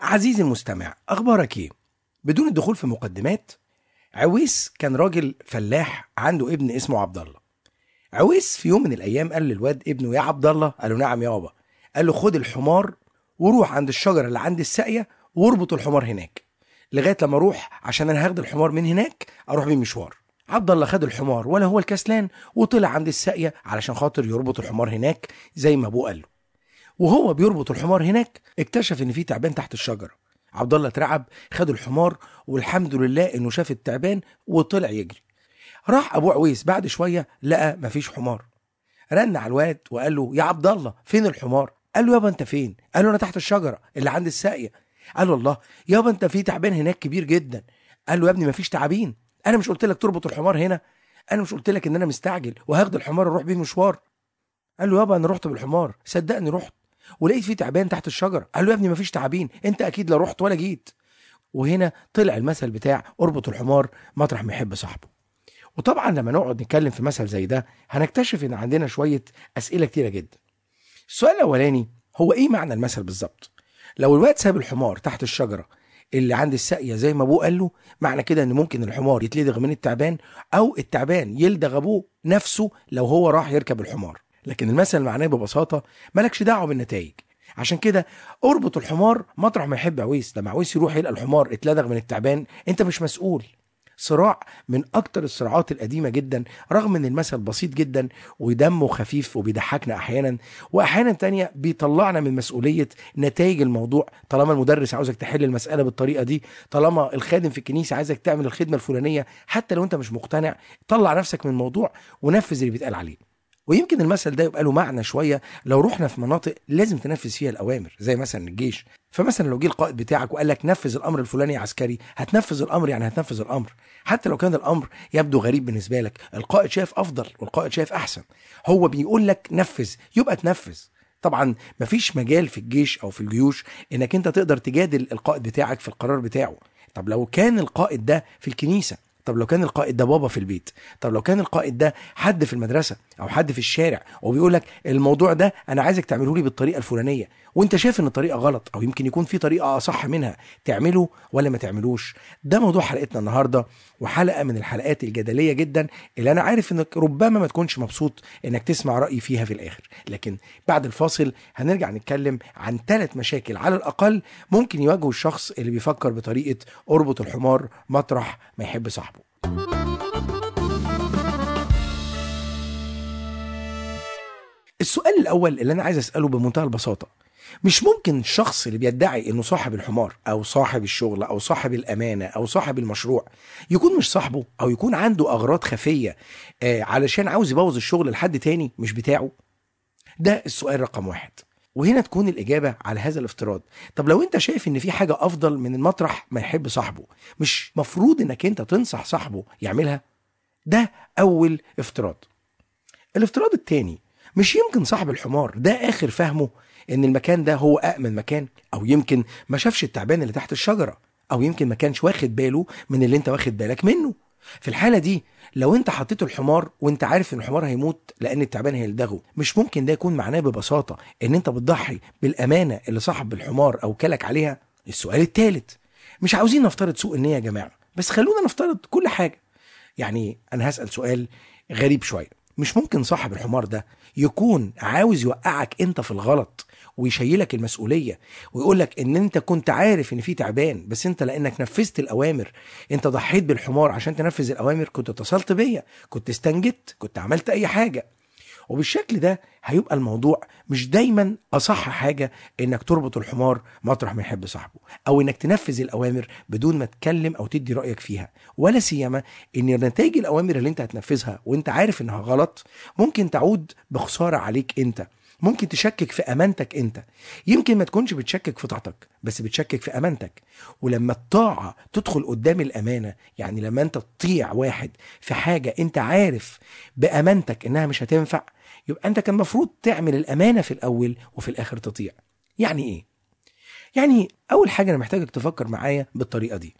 عزيزي المستمع اخبارك ايه بدون الدخول في مقدمات عويس كان راجل فلاح عنده ابن اسمه عبد الله عويس في يوم من الايام قال للواد ابنه يا عبد الله قال له نعم يابا قال له خد الحمار وروح عند الشجره اللي عند الساقيه واربط الحمار هناك لغايه لما اروح عشان انا هاخد الحمار من هناك اروح بيه مشوار عبد الله خد الحمار ولا هو الكسلان وطلع عند الساقيه علشان خاطر يربط الحمار هناك زي ما ابوه قال له وهو بيربط الحمار هناك اكتشف ان في تعبان تحت الشجره عبد الله اترعب خد الحمار والحمد لله انه شاف التعبان وطلع يجري راح ابو عويس بعد شويه لقى مفيش حمار رن على الواد وقال له يا عبد الله فين الحمار قال له يابا انت فين قال له انا تحت الشجره اللي عند الساقيه قال له الله يابا انت في تعبان هناك كبير جدا قال له يا ابني مفيش تعابين انا مش قلت لك تربط الحمار هنا انا مش قلت لك ان انا مستعجل وهاخد الحمار اروح بيه مشوار قال له يابا انا رحت بالحمار صدقني رحت ولقيت في تعبان تحت الشجره قال له يا ابني مفيش تعابين انت اكيد لا رحت ولا جيت وهنا طلع المثل بتاع اربط الحمار مطرح ما يحب صاحبه وطبعا لما نقعد نتكلم في مثل زي ده هنكتشف ان عندنا شويه اسئله كتيره جدا السؤال الاولاني هو ايه معنى المثل بالظبط لو الواد ساب الحمار تحت الشجره اللي عند الساقيه زي ما ابوه قال له معنى كده ان ممكن الحمار يتلدغ من التعبان او التعبان يلدغ ابوه نفسه لو هو راح يركب الحمار لكن المثل معناه ببساطه مالكش دعوه بالنتائج عشان كده اربط الحمار مطرح ما يحب عويس لما عويس يروح يلقى الحمار اتلدغ من التعبان انت مش مسؤول صراع من اكتر الصراعات القديمه جدا رغم ان المثل بسيط جدا ودمه خفيف وبيضحكنا احيانا واحيانا تانية بيطلعنا من مسؤوليه نتائج الموضوع طالما المدرس عاوزك تحل المساله بالطريقه دي طالما الخادم في الكنيسه عايزك تعمل الخدمه الفلانيه حتى لو انت مش مقتنع طلع نفسك من الموضوع ونفذ اللي بيتقال عليه ويمكن المثل ده يبقى له معنى شويه لو رحنا في مناطق لازم تنفذ فيها الاوامر زي مثلا الجيش فمثلا لو جه القائد بتاعك وقال لك نفذ الامر الفلاني يا عسكري هتنفذ الامر يعني هتنفذ الامر حتى لو كان الامر يبدو غريب بالنسبه لك القائد شايف افضل والقائد شايف احسن هو بيقول لك نفذ يبقى تنفذ طبعا مفيش مجال في الجيش او في الجيوش انك انت تقدر تجادل القائد بتاعك في القرار بتاعه طب لو كان القائد ده في الكنيسه طب لو كان القائد ده بابا في البيت طب لو كان القائد ده حد في المدرسه او حد في الشارع وبيقول لك الموضوع ده انا عايزك تعمله لي بالطريقه الفلانيه وانت شايف ان الطريقه غلط او يمكن يكون في طريقه اصح منها تعمله ولا ما تعملوش ده موضوع حلقتنا النهارده وحلقه من الحلقات الجدليه جدا اللي انا عارف انك ربما ما تكونش مبسوط انك تسمع رايي فيها في الاخر لكن بعد الفاصل هنرجع نتكلم عن ثلاث مشاكل على الاقل ممكن يواجهوا الشخص اللي بيفكر بطريقه اربط الحمار مطرح ما يحب صاحبه السؤال الاول اللي انا عايز اساله بمنتهى البساطه مش ممكن الشخص اللي بيدعي انه صاحب الحمار او صاحب الشغل او صاحب الامانه او صاحب المشروع يكون مش صاحبه او يكون عنده اغراض خفيه آه علشان عاوز يبوظ الشغل لحد تاني مش بتاعه ده السؤال رقم واحد وهنا تكون الإجابة على هذا الافتراض طب لو أنت شايف إن في حاجة أفضل من المطرح ما يحب صاحبه مش مفروض إنك أنت تنصح صاحبه يعملها ده أول افتراض الافتراض التاني مش يمكن صاحب الحمار ده آخر فهمه إن المكان ده هو أأمن مكان أو يمكن ما شافش التعبان اللي تحت الشجرة أو يمكن ما كانش واخد باله من اللي أنت واخد بالك منه في الحالة دي لو انت حطيت الحمار وانت عارف ان الحمار هيموت لان التعبان هيلدغه مش ممكن ده يكون معناه ببساطة ان انت بتضحي بالامانة اللي صاحب الحمار او كلك عليها السؤال الثالث مش عاوزين نفترض سوء النية يا جماعة بس خلونا نفترض كل حاجة يعني انا هسأل سؤال غريب شوية مش ممكن صاحب الحمار ده يكون عاوز يوقعك انت في الغلط ويشيلك المسؤوليه ويقول لك ان انت كنت عارف ان في تعبان بس انت لانك نفذت الاوامر انت ضحيت بالحمار عشان تنفذ الاوامر كنت اتصلت بيا كنت استنجدت كنت عملت اي حاجه وبالشكل ده هيبقى الموضوع مش دايما اصح حاجه انك تربط الحمار مطرح ما يحب صاحبه او انك تنفذ الاوامر بدون ما تتكلم او تدي رايك فيها ولا سيما ان نتائج الاوامر اللي انت هتنفذها وانت عارف انها غلط ممكن تعود بخساره عليك انت ممكن تشكك في امانتك انت يمكن ما تكونش بتشكك في طاعتك بس بتشكك في امانتك ولما الطاعه تدخل قدام الامانه يعني لما انت تطيع واحد في حاجه انت عارف بامانتك انها مش هتنفع يبقى انت كان المفروض تعمل الامانه في الاول وفي الاخر تطيع يعني ايه يعني اول حاجه انا محتاجك تفكر معايا بالطريقه دي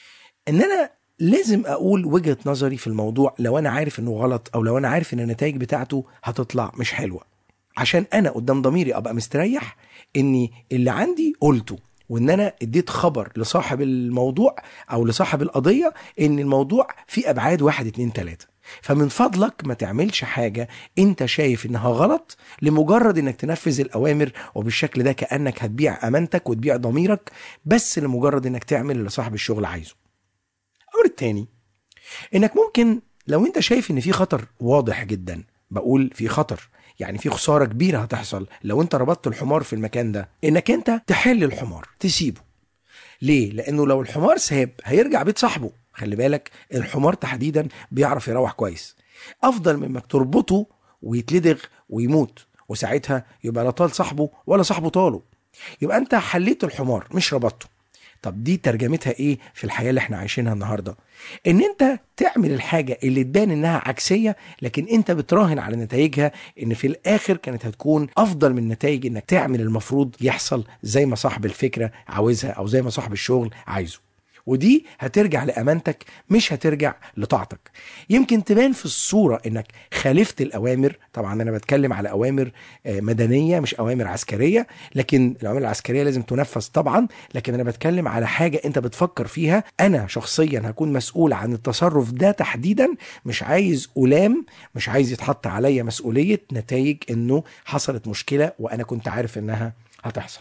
ان انا لازم اقول وجهه نظري في الموضوع لو انا عارف انه غلط او لو انا عارف ان النتائج بتاعته هتطلع مش حلوه عشان انا قدام ضميري ابقى مستريح اني اللي عندي قلته وان انا اديت خبر لصاحب الموضوع او لصاحب القضيه ان الموضوع فيه ابعاد واحد اتنين تلاته فمن فضلك ما تعملش حاجة انت شايف انها غلط لمجرد انك تنفذ الاوامر وبالشكل ده كأنك هتبيع امانتك وتبيع ضميرك بس لمجرد انك تعمل اللي صاحب الشغل عايزه الامر التاني انك ممكن لو انت شايف ان في خطر واضح جدا بقول في خطر يعني في خسارة كبيرة هتحصل لو انت ربطت الحمار في المكان ده انك انت تحل الحمار تسيبه ليه؟ لانه لو الحمار ساب هيرجع بيت صاحبه خلي بالك الحمار تحديدا بيعرف يروح كويس افضل من انك تربطه ويتلدغ ويموت وساعتها يبقى لا طال صاحبه ولا صاحبه طاله يبقى انت حليت الحمار مش ربطته طب دي ترجمتها ايه في الحياه اللي احنا عايشينها النهارده ان انت تعمل الحاجه اللي تبان انها عكسيه لكن انت بتراهن على نتائجها ان في الاخر كانت هتكون افضل من نتائج انك تعمل المفروض يحصل زي ما صاحب الفكره عاوزها او زي ما صاحب الشغل عايزه ودي هترجع لامانتك مش هترجع لطاعتك يمكن تبان في الصوره انك خالفت الاوامر طبعا انا بتكلم على اوامر آه، مدنيه مش اوامر عسكريه لكن الاوامر العسكريه لازم تنفذ طبعا لكن انا بتكلم على حاجه انت بتفكر فيها انا شخصيا هكون مسؤول عن التصرف ده تحديدا مش عايز الام مش عايز يتحط عليا مسؤوليه نتائج انه حصلت مشكله وانا كنت عارف انها هتحصل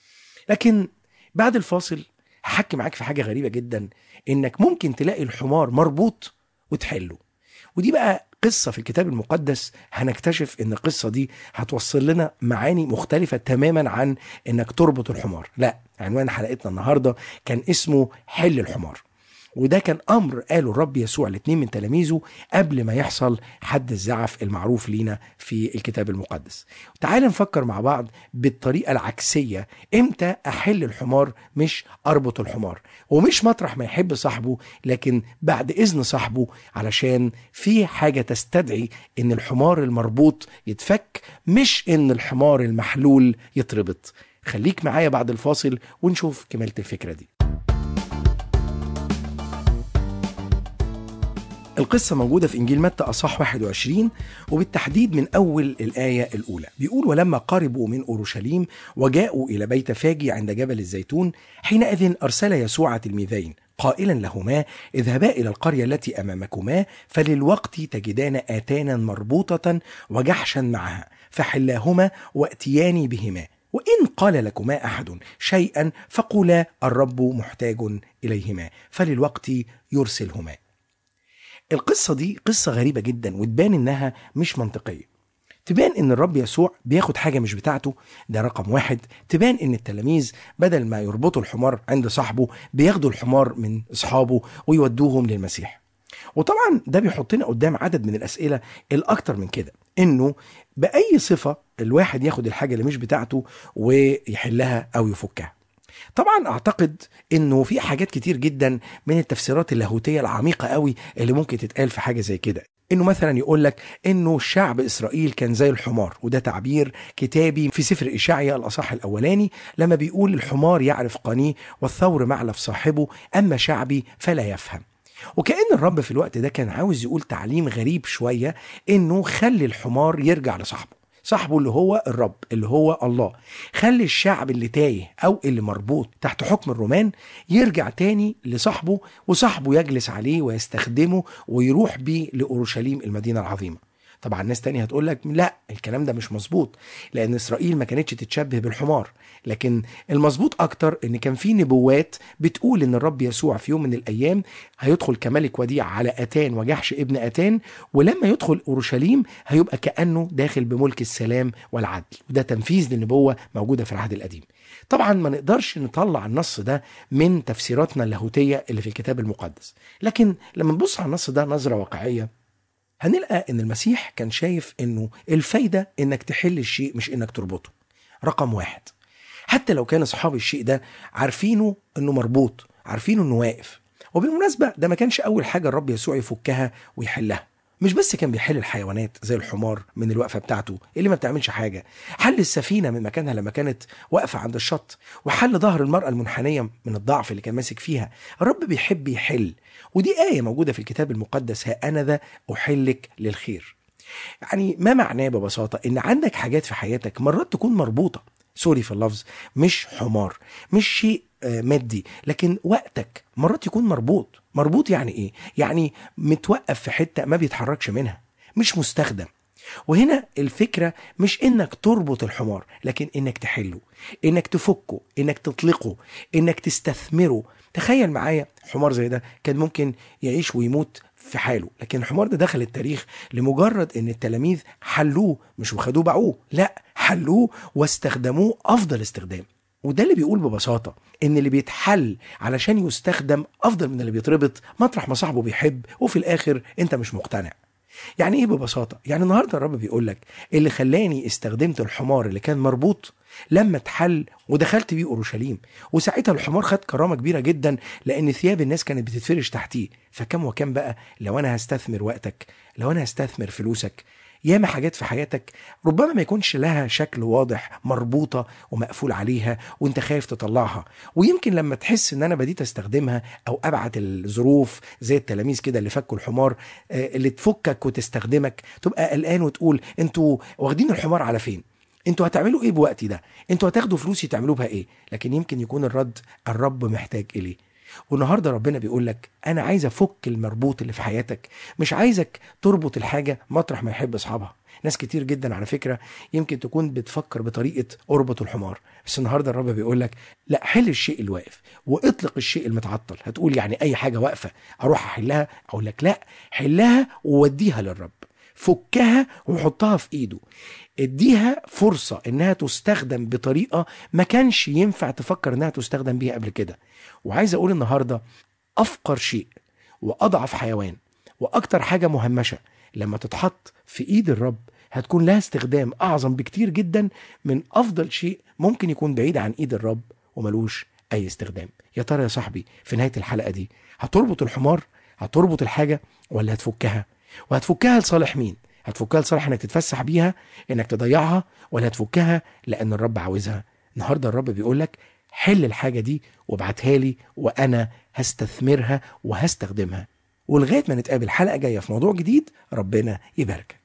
لكن بعد الفاصل هحكي معاك في حاجه غريبه جدا انك ممكن تلاقي الحمار مربوط وتحله ودي بقى قصة في الكتاب المقدس هنكتشف ان القصة دي هتوصل لنا معاني مختلفة تماما عن انك تربط الحمار لا عنوان حلقتنا النهاردة كان اسمه حل الحمار وده كان امر قاله الرب يسوع الاثنين من تلاميذه قبل ما يحصل حد الزعف المعروف لينا في الكتاب المقدس تعال نفكر مع بعض بالطريقه العكسيه امتى احل الحمار مش اربط الحمار ومش مطرح ما يحب صاحبه لكن بعد اذن صاحبه علشان في حاجه تستدعي ان الحمار المربوط يتفك مش ان الحمار المحلول يتربط خليك معايا بعد الفاصل ونشوف كمالة الفكرة دي القصة موجودة في إنجيل متى أصح 21 وبالتحديد من أول الآية الأولى بيقول ولما قربوا من أورشليم وجاءوا إلى بيت فاجي عند جبل الزيتون حينئذ أرسل يسوع تلميذين قائلا لهما اذهبا إلى القرية التي أمامكما فللوقت تجدان آتانا مربوطة وجحشا معها فحلاهما وأتياني بهما وإن قال لكما أحد شيئا فقولا الرب محتاج إليهما فللوقت يرسلهما القصة دي قصة غريبة جدا وتبان إنها مش منطقية تبان ان الرب يسوع بياخد حاجه مش بتاعته ده رقم واحد تبان ان التلاميذ بدل ما يربطوا الحمار عند صاحبه بياخدوا الحمار من اصحابه ويودوهم للمسيح وطبعا ده بيحطنا قدام عدد من الاسئله الاكتر من كده انه باي صفه الواحد ياخد الحاجه اللي مش بتاعته ويحلها او يفكها طبعا اعتقد انه في حاجات كتير جدا من التفسيرات اللاهوتيه العميقه قوي اللي ممكن تتقال في حاجه زي كده انه مثلا يقول لك انه شعب اسرائيل كان زي الحمار وده تعبير كتابي في سفر اشعيا الاصح الاولاني لما بيقول الحمار يعرف قنيه والثور معلف صاحبه اما شعبي فلا يفهم وكأن الرب في الوقت ده كان عاوز يقول تعليم غريب شوية إنه خلي الحمار يرجع لصاحبه صاحبه اللي هو الرب اللي هو الله خلي الشعب اللي تايه او اللي مربوط تحت حكم الرومان يرجع تاني لصاحبه وصاحبه يجلس عليه ويستخدمه ويروح بيه لاورشليم المدينه العظيمه طبعا ناس تانية هتقول لك لا الكلام ده مش مظبوط لان اسرائيل ما كانتش تتشبه بالحمار لكن المظبوط اكتر ان كان في نبوات بتقول ان الرب يسوع في يوم من الايام هيدخل كملك وديع على اتان وجحش ابن اتان ولما يدخل اورشليم هيبقى كانه داخل بملك السلام والعدل وده تنفيذ للنبوه موجوده في العهد القديم طبعا ما نقدرش نطلع النص ده من تفسيراتنا اللاهوتيه اللي في الكتاب المقدس لكن لما نبص على النص ده نظره واقعيه هنلقى ان المسيح كان شايف انه الفايده انك تحل الشيء مش انك تربطه رقم واحد حتى لو كان اصحاب الشيء ده عارفينه انه مربوط عارفينه انه واقف وبالمناسبه ده ما كانش اول حاجه الرب يسوع يفكها ويحلها مش بس كان بيحل الحيوانات زي الحمار من الوقفه بتاعته اللي ما بتعملش حاجه حل السفينه من مكانها لما كانت واقفه عند الشط وحل ظهر المراه المنحنيه من الضعف اللي كان ماسك فيها الرب بيحب يحل ودي ايه موجوده في الكتاب المقدس ها انا ذا احلك للخير يعني ما معناه ببساطه ان عندك حاجات في حياتك مرات تكون مربوطه سوري في اللفظ مش حمار مش شيء آه، مادي لكن وقتك مرات يكون مربوط مربوط يعني ايه يعني متوقف في حته ما بيتحركش منها مش مستخدم وهنا الفكرة مش انك تربط الحمار لكن انك تحله انك تفكه انك تطلقه انك تستثمره تخيل معايا حمار زي ده كان ممكن يعيش ويموت في حاله لكن الحمار ده دخل التاريخ لمجرد ان التلاميذ حلوه مش وخدوه باعوه لا حلوه واستخدموه افضل استخدام وده اللي بيقول ببساطة إن اللي بيتحل علشان يستخدم أفضل من اللي بيتربط مطرح ما صاحبه بيحب وفي الآخر أنت مش مقتنع يعني ايه ببساطه يعني النهارده الرب بيقول لك اللي خلاني استخدمت الحمار اللي كان مربوط لما اتحل ودخلت بيه اورشليم وساعتها الحمار خد كرامه كبيره جدا لان ثياب الناس كانت بتتفرش تحتيه فكم وكم بقى لو انا هستثمر وقتك لو انا هستثمر فلوسك ياما حاجات في حياتك ربما ما يكونش لها شكل واضح مربوطة ومقفول عليها وانت خايف تطلعها ويمكن لما تحس ان انا بديت استخدمها او ابعت الظروف زي التلاميذ كده اللي فكوا الحمار آه، اللي تفكك وتستخدمك تبقى قلقان وتقول انتوا واخدين الحمار على فين انتوا هتعملوا ايه بوقتي ده انتوا هتاخدوا فلوسي تعملوا بها ايه لكن يمكن يكون الرد الرب محتاج اليه والنهارده ربنا بيقول لك انا عايز افك المربوط اللي في حياتك مش عايزك تربط الحاجه مطرح ما يحب اصحابها ناس كتير جدا على فكره يمكن تكون بتفكر بطريقه اربط الحمار بس النهارده الرب بيقول لك لا حل الشيء الواقف واطلق الشيء المتعطل هتقول يعني اي حاجه واقفه اروح احلها اقول لك لا حلها ووديها للرب فكها وحطها في ايده اديها فرصة انها تستخدم بطريقة ما كانش ينفع تفكر انها تستخدم بيها قبل كده وعايز اقول النهاردة افقر شيء واضعف حيوان واكتر حاجة مهمشة لما تتحط في ايد الرب هتكون لها استخدام اعظم بكتير جدا من افضل شيء ممكن يكون بعيد عن ايد الرب وملوش اي استخدام يا ترى يا صاحبي في نهاية الحلقة دي هتربط الحمار هتربط الحاجة ولا هتفكها وهتفكها لصالح مين هتفكها لصالح انك تتفسح بيها انك تضيعها ولا هتفكها لان الرب عاوزها النهارده الرب بيقول لك حل الحاجه دي وابعتها لي وانا هستثمرها وهستخدمها ولغايه ما نتقابل حلقه جايه في موضوع جديد ربنا يبارك